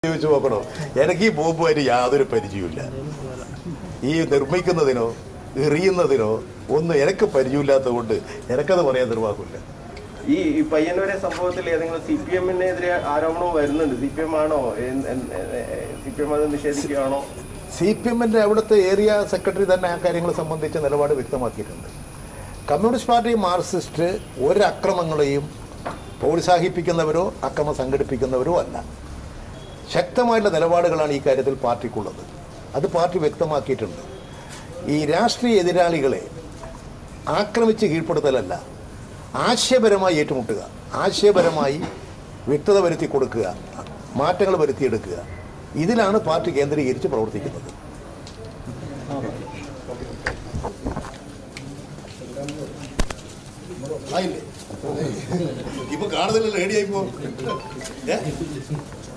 ചോദിച്ചു നോക്കണോ എനിക്ക് ഈ ബോംബുമായിട്ട് യാതൊരു പരിചയമില്ല ഈ നിർമ്മിക്കുന്നതിനോ എറിയുന്നതിനോ ഒന്നും എനിക്ക് പരിചയമില്ലാത്തത് കൊണ്ട് എനിക്കത് പറയാൻ നിർവാഹമില്ല ഈ ഈ പയ്യന്നൂരെ സംഭവത്തിൽ ഏതെങ്കിലും സി പി എമ്മിനെതിരെ ആരോപണം വരുന്നുണ്ട് സി പി എം ആണോ സി പി എം അത് നിഷേധിക്കുകയാണോ സി പി എമ്മിൻ്റെ അവിടുത്തെ ഏരിയ സെക്രട്ടറി തന്നെ ആ കാര്യങ്ങൾ സംബന്ധിച്ച നിലപാട് വ്യക്തമാക്കിയിട്ടുണ്ട് കമ്മ്യൂണിസ്റ്റ് പാർട്ടി മാർക്സിസ്റ്റ് ഒരു അക്രമങ്ങളെയും പ്രോത്സാഹിപ്പിക്കുന്നവരോ അക്രമം സംഘടിപ്പിക്കുന്നവരോ അല്ല ശക്തമായിട്ടുള്ള നിലപാടുകളാണ് ഈ കാര്യത്തിൽ പാർട്ടിക്കുള്ളത് അത് പാർട്ടി വ്യക്തമാക്കിയിട്ടുണ്ട് ഈ രാഷ്ട്രീയ എതിരാളികളെ ആക്രമിച്ച് കീഴ്പ്പെടുത്തലല്ല ആശയപരമായി ഏറ്റുമുട്ടുക ആശയപരമായി വ്യക്തത വരുത്തി കൊടുക്കുക മാറ്റങ്ങൾ വരുത്തിയെടുക്കുക ഇതിലാണ് പാർട്ടി കേന്ദ്രീകരിച്ച് പ്രവർത്തിക്കുന്നത് ആയില്ലേ ഇപ്പൊ കാണുന്നില്ലല്ലോ റെഡിയായി പോ